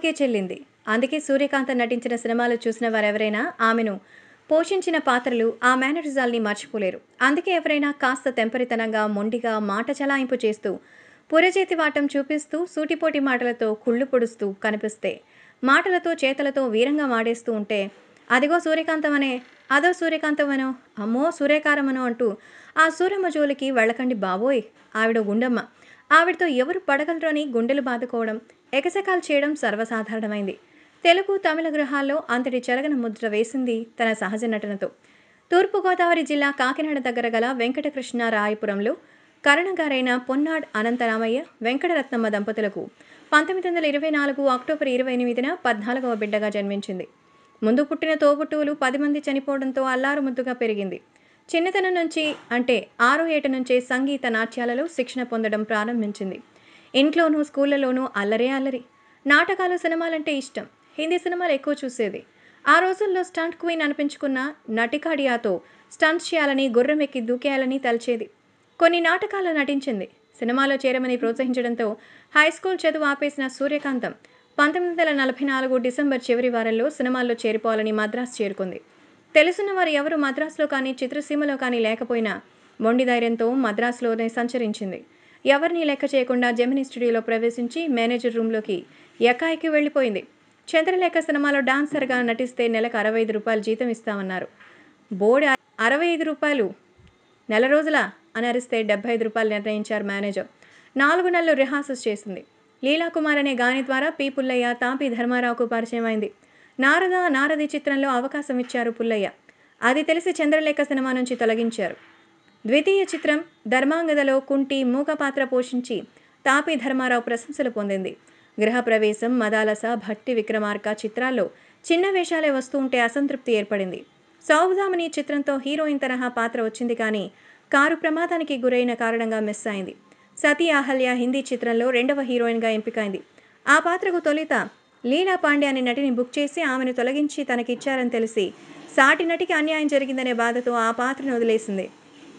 ఆమెకే చెల్లింది అందుకే సూర్యకాంత్ నటించిన సినిమాలు చూసిన వారెవరైనా ఆమెను పోషించిన పాత్రలు ఆ మేనరిజాల్ని మర్చిపోలేరు అందుకే ఎవరైనా కాస్త తెంపరితనంగా మొండిగా మాట చలాయింపు చేస్తూ పురచేతి వాటం చూపిస్తూ సూటిపోటి మాటలతో కుళ్ళు పొడుస్తూ కనిపిస్తే మాటలతో చేతలతో వీరంగా మాడేస్తూ ఉంటే అదిగో సూర్యకాంతమనే అదో సూర్యకాంతమనో అమ్మో సూర్యకారమనో అంటూ ఆ సూరమ్మ జోలికి వెళ్ళకండి బాబోయ్ ఆవిడ గుండమ్మ ఆవిడతో ఎవరు పడగలరు అని గుండెలు బాదుకోవడం ఎకసకాలు చేయడం సర్వసాధారణమైంది తెలుగు తమిళ గృహాల్లో అంతటి చెరగన ముద్ర వేసింది తన సహజ నటనతో తూర్పుగోదావరి జిల్లా కాకినాడ దగ్గర గల వెంకటకృష్ణ రాయపురంలో కరణగారైన పొన్నాడ్ అనంతరామయ్య వెంకటరత్నమ్మ దంపతులకు పంతొమ్మిది వందల ఇరవై నాలుగు అక్టోబర్ ఇరవై ఎనిమిదిన పద్నాలుగవ బిడ్డగా జన్మించింది ముందు పుట్టిన తోబుట్టువులు పది మంది చనిపోవడంతో అల్లారు ముద్దుగా పెరిగింది చిన్నతనం నుంచి అంటే ఆరో ఏట నుంచే సంగీత నాట్యాలలో శిక్షణ పొందడం ప్రారంభించింది ఇంట్లోనూ స్కూళ్ళలోనూ అల్లరే అల్లరి నాటకాలు సినిమాలంటే ఇష్టం హిందీ సినిమాలు ఎక్కువ చూసేది ఆ రోజుల్లో స్టంట్ క్వీన్ అనిపించుకున్న నటికాడియాతో స్టంట్స్ చేయాలని గుర్రమెక్కి దూకేయాలని తలచేది కొన్ని నాటకాల్లో నటించింది సినిమాలో చేరమని ప్రోత్సహించడంతో హై స్కూల్ చదువు ఆపేసిన సూర్యకాంతం పంతొమ్మిది వందల నలభై నాలుగు డిసెంబర్ చివరి వారంలో సినిమాల్లో చేరిపోవాలని మద్రాసు చేరుకుంది తెలుసున్న వారు ఎవరు మద్రాసులో కానీ చిత్రసీమలో కానీ లేకపోయినా మొండి ధైర్యంతో మద్రాసులోనే సంచరించింది ఎవరిని లెక్క చేయకుండా జెమిని స్టూడియోలో ప్రవేశించి మేనేజర్ రూమ్లోకి ఎకాయికి వెళ్ళిపోయింది చంద్రలేఖ సినిమాలో డాన్సర్గా నటిస్తే నెలకు అరవై ఐదు రూపాయలు జీతం ఇస్తామన్నారు బోర్డు అరవై ఐదు రూపాయలు నెల రోజుల అని అరిస్తే డెబ్బై ఐదు రూపాయలు నిర్ణయించారు మేనేజర్ నాలుగు నెలలు రిహార్సల్స్ చేసింది లీలాకుమార్ అనే గాని ద్వారా పి పుల్లయ్య తాపి ధర్మారావుకు పరిచయం అయింది నారద నారది చిత్రంలో అవకాశం ఇచ్చారు పుల్లయ్య అది తెలిసి చంద్రలేఖ సినిమా నుంచి తొలగించారు ద్వితీయ చిత్రం ధర్మాంగదలో కుంటి మూక పాత్ర పోషించి తాపి ధర్మారావు ప్రశంసలు పొందింది గృహప్రవేశం మదాలస భక్తి విక్రమార్క చిత్రాల్లో చిన్న వేషాలే వస్తూ ఉంటే అసంతృప్తి ఏర్పడింది సౌదామని చిత్రంతో హీరోయిన్ తరహా పాత్ర వచ్చింది కానీ కారు ప్రమాదానికి గురైన కారణంగా మిస్ అయింది సతీ అహల్య హిందీ చిత్రంలో రెండవ హీరోయిన్గా ఎంపికైంది ఆ పాత్రకు తొలిత లీలా పాండే అనే నటిని బుక్ చేసి ఆమెను తొలగించి తనకిచ్చారని తెలిసి సాటి నటికి అన్యాయం జరిగిందనే బాధతో ఆ పాత్రను వదిలేసింది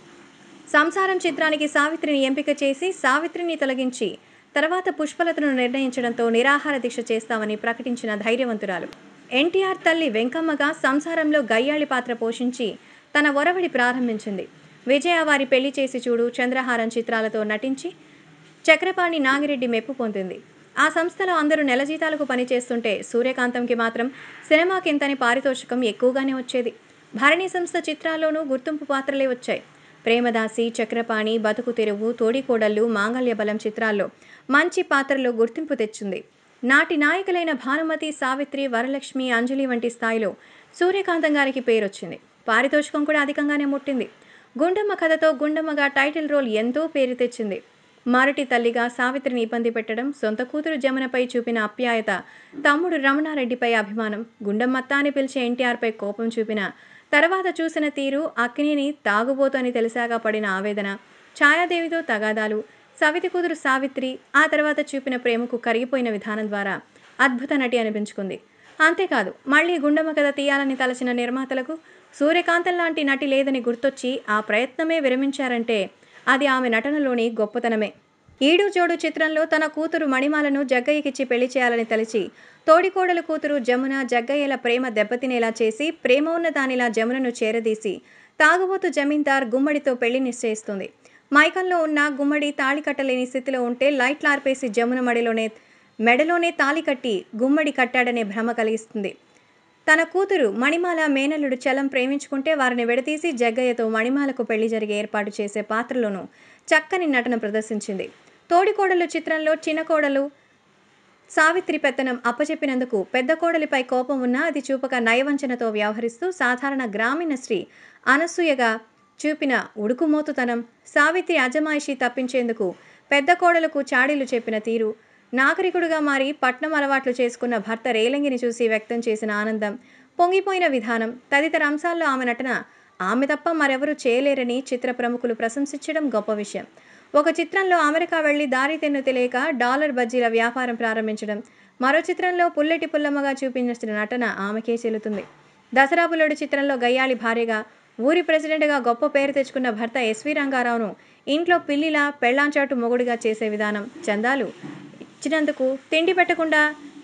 సంసారం చిత్రానికి సావిత్రిని ఎంపిక చేసి సావిత్రిని తొలగించి తర్వాత పుష్పలతను నిర్ణయించడంతో నిరాహార దీక్ష చేస్తామని ప్రకటించిన ధైర్యవంతురాలు ఎన్టీఆర్ తల్లి వెంకమ్మగా సంసారంలో గయ్యాళి పాత్ర పోషించి తన ఒరవడి ప్రారంభించింది విజయ వారి పెళ్లి చేసి చూడు చంద్రహారం చిత్రాలతో నటించి చక్రపాణి నాగిరెడ్డి మెప్పు పొందింది ఆ సంస్థలో అందరూ నెల జీతాలకు పనిచేస్తుంటే సూర్యకాంతంకి మాత్రం సినిమాకింతని పారితోషికం ఎక్కువగానే వచ్చేది భరణి సంస్థ చిత్రాల్లోనూ గుర్తింపు పాత్రలే వచ్చాయి ప్రేమదాసి చక్రపాణి బతుకు తెరువు తోడికోడళ్ళు మాంగళ్య బలం చిత్రాల్లో మంచి పాత్రలో గుర్తింపు తెచ్చింది నాటి నాయకులైన భానుమతి సావిత్రి వరలక్ష్మి అంజలి వంటి స్థాయిలో సూర్యకాంతం గారికి పేరొచ్చింది పారితోషికం కూడా అధికంగానే ముట్టింది గుండమ్మ కథతో గుండమ్మగా టైటిల్ రోల్ ఎంతో పేరు తెచ్చింది మారుటి తల్లిగా సావిత్రిని ఇబ్బంది పెట్టడం సొంత కూతురు జమునపై చూపిన అప్యాయత తమ్ముడు రమణారెడ్డిపై అభిమానం గుండమ్మత్త అని పిలిచే ఎన్టీఆర్పై కోపం చూపిన తర్వాత చూసిన తీరు అక్కినేని తాగుబోతు అని తెలిసాక పడిన ఆవేదన ఛాయాదేవితో తగాదాలు సవితి కూతురు సావిత్రి ఆ తర్వాత చూపిన ప్రేమకు కరిగిపోయిన విధానం ద్వారా అద్భుత నటి అనిపించుకుంది అంతేకాదు మళ్ళీ గుండమ్మ కథ తీయాలని తలచిన నిర్మాతలకు సూర్యకాంతం లాంటి నటి లేదని గుర్తొచ్చి ఆ ప్రయత్నమే విరమించారంటే అది ఆమె నటనలోని గొప్పతనమే ఈడు జోడు చిత్రంలో తన కూతురు మణిమాలను జగ్గయ్యకిచ్చి పెళ్లి చేయాలని తలిచి తోడికోడలు కూతురు జమున జగ్గయ్యల ప్రేమ దెబ్బతినేలా చేసి ప్రేమ ఉన్న దానిలా జమునను చేరదీసి తాగుబోతు జమీందార్ గుమ్మడితో పెళ్లి నిశ్చయిస్తుంది మైకంలో ఉన్న గుమ్మడి తాళి కట్టలేని స్థితిలో ఉంటే లైట్లు ఆర్పేసి జమున మడిలోనే మెడలోనే తాళి కట్టి గుమ్మడి కట్టాడనే భ్రమ కలిగిస్తుంది తన కూతురు మణిమాల మేనల్లుడు చలం ప్రేమించుకుంటే వారిని విడదీసి జగ్గయ్యతో మణిమాలకు పెళ్లి జరిగే ఏర్పాటు చేసే పాత్రలోనూ చక్కని నటన ప్రదర్శించింది తోడికోడలు చిత్రంలో చిన్న కోడలు సావిత్రి పెత్తనం అప్పచెప్పినందుకు పెద్ద కోడలిపై కోపం ఉన్నా అది చూపక నయవంచనతో వ్యవహరిస్తూ సాధారణ గ్రామీణ స్త్రీ అనసూయగా చూపిన ఉడుకుమోతుతనం సావిత్రి అజమాయిషి తప్పించేందుకు పెద్ద కోడలకు చాడీలు చెప్పిన తీరు నాగరికుడుగా మారి పట్నం అలవాట్లు చేసుకున్న భర్త రేలంగిని చూసి వ్యక్తం చేసిన ఆనందం పొంగిపోయిన విధానం తదితర అంశాల్లో ఆమె నటన ఆమె తప్ప మరెవరూ చేయలేరని చిత్ర ప్రముఖులు ప్రశంసించడం గొప్ప విషయం ఒక చిత్రంలో అమెరికా వెళ్లి దారి తెన్ను తెలియక డాలర్ బజ్జీల వ్యాపారం ప్రారంభించడం మరో చిత్రంలో పుల్లటి పుల్లమ్మగా చూపించిన నటన ఆమెకే చెల్లుతుంది దసరా బుల్లుడు చిత్రంలో గయ్యాళి భార్యగా ఊరి ప్రెసిడెంట్గా గొప్ప పేరు తెచ్చుకున్న భర్త ఎస్వి రంగారావును ఇంట్లో పిల్లిలా పెళ్లాంచాటు మొగుడిగా చేసే విధానం చందాలు ఇచ్చినందుకు తిండి పెట్టకుండా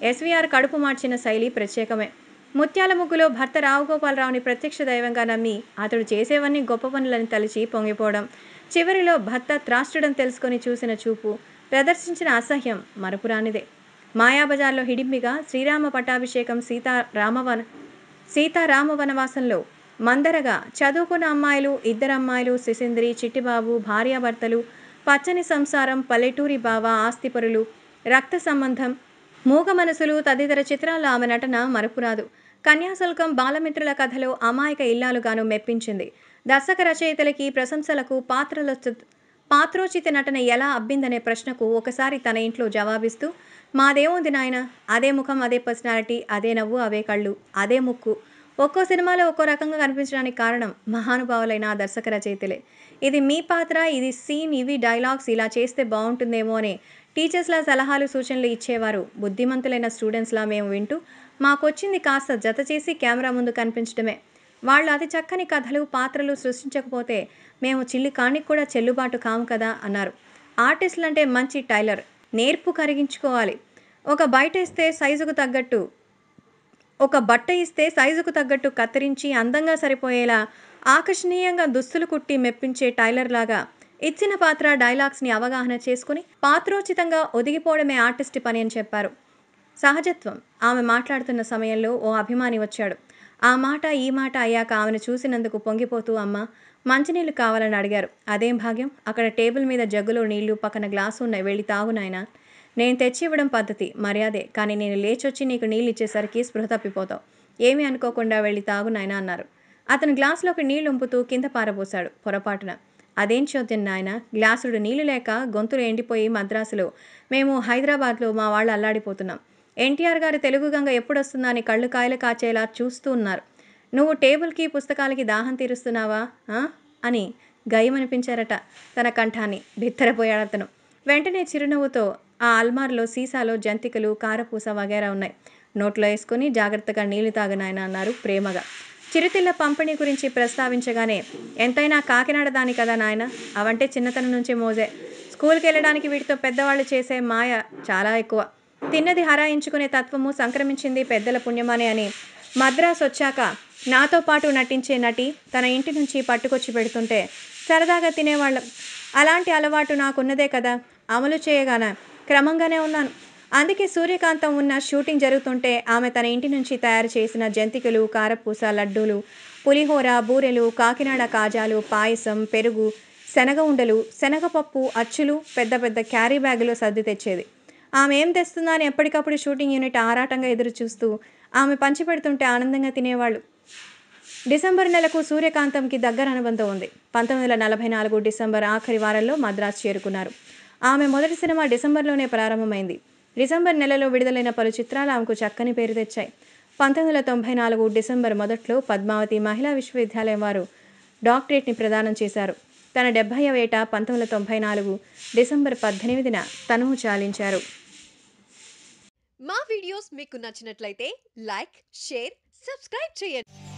ఎస్వీఆర్ కడుపు మార్చిన శైలి ప్రత్యేకమే ముత్యాల ముగ్గులో భర్త రావుగోపాలరావుని ప్రత్యక్ష దైవంగా నమ్మి అతడు చేసేవన్నీ గొప్ప పనులని తలిచి పొంగిపోవడం చివరిలో భర్త త్రాష్టడం తెలుసుకొని చూసిన చూపు ప్రదర్శించిన అసహ్యం మరపురానిదే మాయాబజార్లో హిడింబిగా శ్రీరామ పట్టాభిషేకం సీతారామవన సీతారామ వనవాసంలో మందరగా చదువుకున్న అమ్మాయిలు ఇద్దరు అమ్మాయిలు శిశింద్రి చిట్టిబాబు భార్యాభర్తలు పచ్చని సంసారం పల్లెటూరి బావ ఆస్తిపరులు రక్త సంబంధం మూగ మనసులు తదితర చిత్రాల్లో ఆమె నటన మరపురాదు కన్యాశుల్కం బాలమిత్రుల కథలో అమాయక ఇల్లాలుగాను మెప్పించింది దర్శక రచయితలకి ప్రశంసలకు పాత్రల పాత్రోచిత నటన ఎలా అబ్బిందనే ప్రశ్నకు ఒకసారి తన ఇంట్లో జవాబిస్తూ మాదేముంది నాయన అదే ముఖం అదే పర్సనాలిటీ అదే నవ్వు అవే కళ్ళు అదే ముక్కు ఒక్కో సినిమాలో ఒక్కో రకంగా కనిపించడానికి కారణం మహానుభావులైన ఆ దర్శక రచయితలే ఇది మీ పాత్ర ఇది సీన్ ఇవి డైలాగ్స్ ఇలా చేస్తే బాగుంటుందేమో అని టీచర్స్లా సలహాలు సూచనలు ఇచ్చేవారు బుద్ధిమంతులైన స్టూడెంట్స్లా మేము వింటూ మాకొచ్చింది కాస్త జత చేసి కెమెరా ముందు కనిపించడమే వాళ్ళు అతి చక్కని కథలు పాత్రలు సృష్టించకపోతే మేము చిల్లి కానికి కూడా చెల్లుబాటు కాము కదా అన్నారు ఆర్టిస్టులు అంటే మంచి టైలర్ నేర్పు కరిగించుకోవాలి ఒక బయట ఇస్తే సైజుకు తగ్గట్టు ఒక బట్ట ఇస్తే సైజుకు తగ్గట్టు కత్తిరించి అందంగా సరిపోయేలా ఆకర్షణీయంగా దుస్తులు కుట్టి మెప్పించే టైలర్ లాగా ఇచ్చిన పాత్ర డైలాగ్స్ని అవగాహన చేసుకుని పాత్రోచితంగా ఒదిగిపోవడమే ఆర్టిస్ట్ పని అని చెప్పారు సహజత్వం ఆమె మాట్లాడుతున్న సమయంలో ఓ అభిమాని వచ్చాడు ఆ మాట ఈ మాట అయ్యాక ఆమెను చూసినందుకు పొంగిపోతూ అమ్మ మంచినీళ్ళు కావాలని అడిగారు అదేం భాగ్యం అక్కడ టేబుల్ మీద జగ్గులో నీళ్లు పక్కన గ్లాసు ఉన్నాయి వెళ్ళి తాగు నాయనా నేను తెచ్చి ఇవ్వడం పద్ధతి మర్యాదే కానీ నేను లేచొచ్చి నీకు నీళ్ళు ఇచ్చేసరికి స్పృహ తప్పిపోతావు ఏమీ అనుకోకుండా వెళ్ళి తాగు నాయనా అన్నారు అతను గ్లాసులోకి నీళ్లు ఉంపుతూ కింద పారబోశాడు పొరపాటున అదేం చోద్యం నాయన గ్లాసుడు నీళ్లు లేక గొంతులు ఎండిపోయి మద్రాసులో మేము హైదరాబాద్లో మా వాళ్ళు అల్లాడిపోతున్నాం ఎన్టీఆర్ గారి తెలుగు గంగ ఎప్పుడొస్తుందా అని కళ్ళు కాయలు కాచేలా చూస్తూ ఉన్నారు నువ్వు టేబుల్కి పుస్తకాలకి దాహం తీరుస్తున్నావా ఆ? అని గయమనిపించారట తన కంఠాన్ని బిత్తరపోయాడు అతను వెంటనే చిరునవ్వుతో ఆ అల్మార్లో సీసాలో జంతికలు కారపూస వగేరా ఉన్నాయి నోట్లో వేసుకుని జాగ్రత్తగా నీళ్లు తాగనాయన అన్నారు ప్రేమగా చిరుతిళ్ళ పంపిణీ గురించి ప్రస్తావించగానే ఎంతైనా కాకినాడ దాని కదా నాయన అవంటే చిన్నతనం నుంచి మోజే స్కూల్కి వెళ్ళడానికి వీటితో పెద్దవాళ్ళు చేసే మాయ చాలా ఎక్కువ తిన్నది హరాయించుకునే తత్వము సంక్రమించింది పెద్దల పుణ్యమనే అని మద్రాస్ వచ్చాక నాతో పాటు నటించే నటి తన ఇంటి నుంచి పట్టుకొచ్చి పెడుతుంటే సరదాగా తినేవాళ్ళం అలాంటి అలవాటు నాకున్నదే కదా అమలు చేయగాన క్రమంగానే ఉన్నాను అందుకే సూర్యకాంతం ఉన్న షూటింగ్ జరుగుతుంటే ఆమె తన ఇంటి నుంచి తయారు చేసిన జంతికలు కారపూస లడ్డూలు పులిహోర బూరెలు కాకినాడ కాజాలు పాయసం పెరుగు శనగ ఉండలు శనగపప్పు అచ్చులు పెద్ద పెద్ద క్యారీ బ్యాగులో సర్ది తెచ్చేది ఆమె ఏం తెస్తుందా అని ఎప్పటికప్పుడు షూటింగ్ యూనిట్ ఆరాటంగా ఎదురు చూస్తూ ఆమె పంచిపెడుతుంటే ఆనందంగా తినేవాళ్ళు డిసెంబర్ నెలకు సూర్యకాంతంకి దగ్గర అనుబంధం ఉంది పంతొమ్మిది వందల నలభై నాలుగు డిసెంబర్ ఆఖరి వారంలో మద్రాసు చేరుకున్నారు ఆమె మొదటి సినిమా డిసెంబర్లోనే ప్రారంభమైంది డిసెంబర్ నెలలో విడుదలైన పలు చిత్రాలు ఆమెకు చక్కని పేరు తెచ్చాయి పంతొమ్మిది వందల తొంభై నాలుగు డిసెంబర్ మొదట్లో పద్మావతి మహిళా విశ్వవిద్యాలయం వారు డాక్టరేట్ని ప్రదానం చేశారు తన డెబ్భైవ ఏట పంతొమ్మిది వందల తొంభై నాలుగు డిసెంబర్ పద్దెనిమిదిన తనువు చాలించారు మా వీడియోస్ మీకు నచ్చినట్లయితే లైక్ షేర్ సబ్స్క్రైబ్ చేయండి